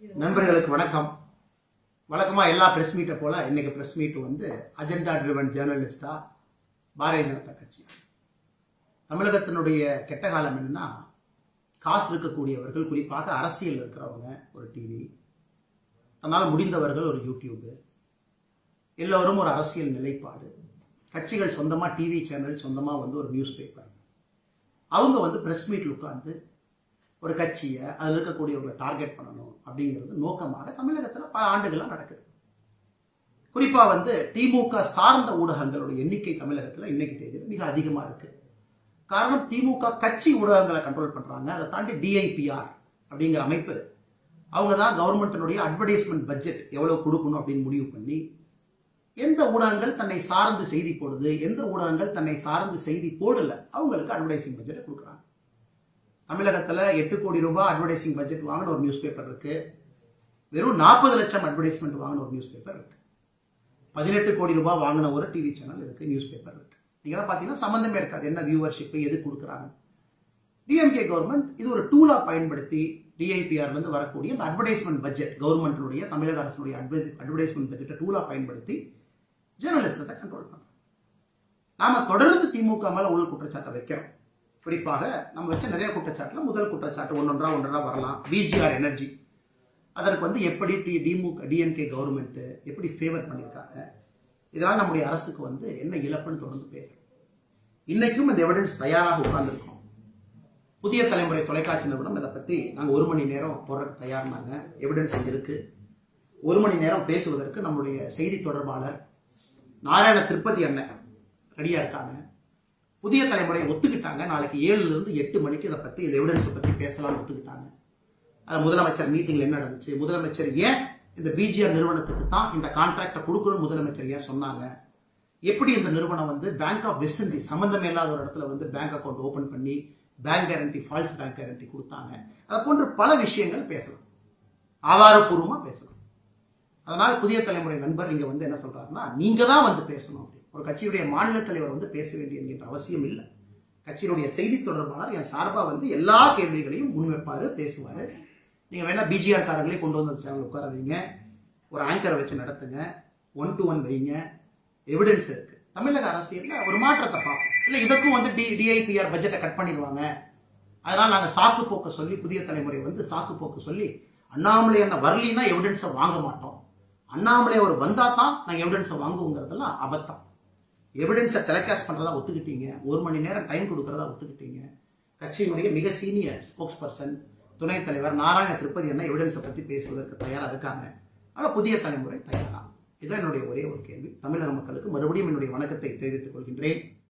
நண்பர்களுக்கு வணக்கம் வழக்கமா எல்லா பிரஸ் மீட்டை போல இன்னைக்கு பிரஸ் மீட் வந்து அஜெண்டா ட்ரிவன் ஜேர்னலிஸ்டா பாரதிய ஜனதா கட்சி தமிழகத்தினுடைய கெட்ட காலம் என்னன்னா காசு இருக்கக்கூடியவர்கள் குறிப்பாக அரசியல் இருக்கிறவங்க ஒரு டிவி தன்னால் முடிந்தவர்கள் ஒரு யூடியூபு எல்லோரும் ஒரு அரசியல் நிலைப்பாடு கட்சிகள் சொந்தமா டிவி சேனல் சொந்தமா வந்து ஒரு நியூஸ் பேப்பர் அவங்க வந்து பிரஸ் மீட்ல உட்கார்ந்து ஒரு கட்சியை அதில் இருக்கக்கூடியவங்களை டார்கெட் பண்ணணும் அப்படிங்கிறது நோக்கமாக தமிழகத்தில் பல ஆண்டுகளாக நடக்குது குறிப்பா வந்து திமுக சார்ந்த ஊடகங்களோட எண்ணிக்கை தமிழகத்தில் இன்னைக்கு தேதியில் மிக அதிகமா இருக்கு காரணம் திமுக கட்சி ஊடகங்களை கண்ட்ரோல் பண்றாங்க அதை தாண்டி டிஐபிஆர் அப்படிங்கிற அமைப்பு அவங்க தான் கவர்மெண்ட்டினுடைய அட்வர்டைஸ்மெண்ட் பட்ஜெட் எவ்வளவு கொடுக்கணும் அப்படின்னு முடிவு பண்ணி எந்த ஊடகங்கள் தன்னை சார்ந்து செய்தி போடுது எந்த ஊடகங்கள் தன்னை சார்ந்து செய்தி போடல அவங்களுக்கு அட்வர்டைசிங் பட்ஜெட் கொடுக்குறாங்க தமிழகத்துல எட்டு கோடி ரூபாய் அட்வர்டைசிங் பட்ஜெட் வாங்கின ஒரு நியூஸ் பேப்பர் இருக்கு வெறும் நாற்பது லட்சம் அட்வர்டைஸ்மெண்ட் வாங்கின ஒரு நியூஸ் பேப்பர் இருக்கு பதினெட்டு கோடி ரூபாய் வாங்கின ஒரு டிவி சேனல் இருக்கு நியூஸ் பேப்பர் இருக்கு நீங்க பாத்தீங்கன்னா சம்பந்தமே இருக்காது என்ன வியூவர்ஷிப் எது கொடுக்குறாங்க டிஎம்கே கவர்மெண்ட் இது ஒரு டூலா பயன்படுத்தி டிஐபிஆர்ல இருந்து வரக்கூடிய அந்த அட்வர்டைஸ்மெண்ட் பட்ஜெட் கவர்மெண்ட்டினுடைய தமிழக அரசுடைய அட்வர்டைஸ்மெண்ட் பட்ஜெட்டை டூலா பயன்படுத்தி ஜேர்னலிஸ்டத்தை கண்ட்ரோல் பண்றோம் நாம தொடர்ந்து திமுக மேல உள் குற்றச்சாட்டை வைக்கிறோம் குறிப்பாக நம்ம வச்ச நிறைய குற்றச்சாட்டுல முதல் குற்றச்சாட்டு ஒன்னொன்றா ஒன்றா வரலாம் பிஜிஆர் எனர்ஜி அதற்கு வந்து எப்படி டி டிமுக டிஎம்கே கவர்மெண்ட் எப்படி ஃபேவர் பண்ணியிருக்காங்க இதெல்லாம் நம்முடைய அரசுக்கு வந்து என்ன இழப்புன்னு தொடர்ந்து பேசுறோம் இன்னைக்கும் இந்த எவிடன்ஸ் தயாராக உட்கார்ந்துருக்கோம் புதிய தலைமுறை தொலைக்காட்சி நிறுவனம் இதை பத்தி நாங்க ஒரு மணி நேரம் போடுறதுக்கு தயார்னாங்க எவிடன்ஸ் இங்க இருக்கு ஒரு மணி நேரம் பேசுவதற்கு நம்முடைய செய்தி தொடர்பாளர் நாராயண திருப்பதி அண்ணன் ரெடியா இருக்காங்க புதிய தலைமுறை ஒத்துக்கிட்டாங்க நாளைக்கு ஏழுல இருந்து எட்டு மணிக்கு இதை பத்தி இந்த எவிடன்ஸை பத்தி பேசலாம்னு ஒத்துக்கிட்டாங்க அது முதலமைச்சர் மீட்டிங்ல என்ன நடந்துச்சு முதலமைச்சர் ஏன் இந்த பிஜிஆர் நிறுவனத்துக்கு தான் இந்த கான்ட்ராக்டை கொடுக்கணும்னு முதலமைச்சர் ஏன் சொன்னாங்க எப்படி இந்த நிறுவனம் வந்து பேங்க் ஆஃப் வெஸ்ட் இண்டீஸ் சம்பந்தமே இல்லாத ஒரு இடத்துல வந்து பேங்க் அக்கௌண்ட் ஓபன் பண்ணி bank guarantee false bank guarantee கொடுத்தாங்க அது போன்ற பல விஷயங்கள் பேசலாம் ஆதாரப்பூர்வமா பேசலாம் அதனால் புதிய தலைமுறை நண்பர் இங்க வந்து என்ன சொல்றாருன்னா நீங்க தான் வந்து பேசணும் அப்படி ஒரு கட்சியுடைய மாநில தலைவர் வந்து பேச வேண்டிய என்கின்ற அவசியம் இல்லை கட்சியினுடைய செய்தி தொடர்பாளர் என் சார்பா வந்து எல்லா கேள்விகளையும் முன்வைப்பாரு பேசுவாரு நீங்க வேணா பிஜிஆர் காரங்களே கொண்டு வந்து அந்த சேனல் உட்கார வைங்க ஒரு ஆங்கரை வச்சு நடத்துங்க ஒன் டு ஒன் வைங்க எவிடன்ஸ் இருக்கு தமிழக அரசியல்ல ஒரு மாற்றத்தை பார்ப்போம் இல்ல இதுக்கும் வந்து டி டிஐபிஆர் பட்ஜெட்டை கட் பண்ணிடுவாங்க அதனால நாங்க சாக்கு போக்க சொல்லி புதிய தலைமுறை வந்து சாக்கு போக்கு சொல்லி அண்ணாமலை என்ன வரலின்னா எவிடன்ஸை வாங்க மாட்டோம் அண்ணாமலை அவர் வந்தா தான் நாங்க எவிடன்ஸை வாங்குவோங்கிறதெல்லாம் அபத்தம் எவிடன்ஸை டெலிகாஸ்ட் பண்றதா ஒத்துக்கிட்டீங்க ஒரு மணி நேரம் டைம் கொடுக்கறதா ஒத்துக்கிட்டீங்க கட்சியினுடைய மிக சீனியர் ஸ்போக்ஸ் பர்சன் துணைத் தலைவர் நாராயண திருப்பதி என்ன எவிடன்ஸை பத்தி பேசுவதற்கு தயாரா இருக்காங்க ஆனா புதிய தலைமுறை தயாரா இதுதான் என்னுடைய ஒரே ஒரு கேள்வி தமிழக மக்களுக்கு மறுபடியும் என்னுடைய வணக்கத்தை தெரிவித்துக் கொள்கின்றேன்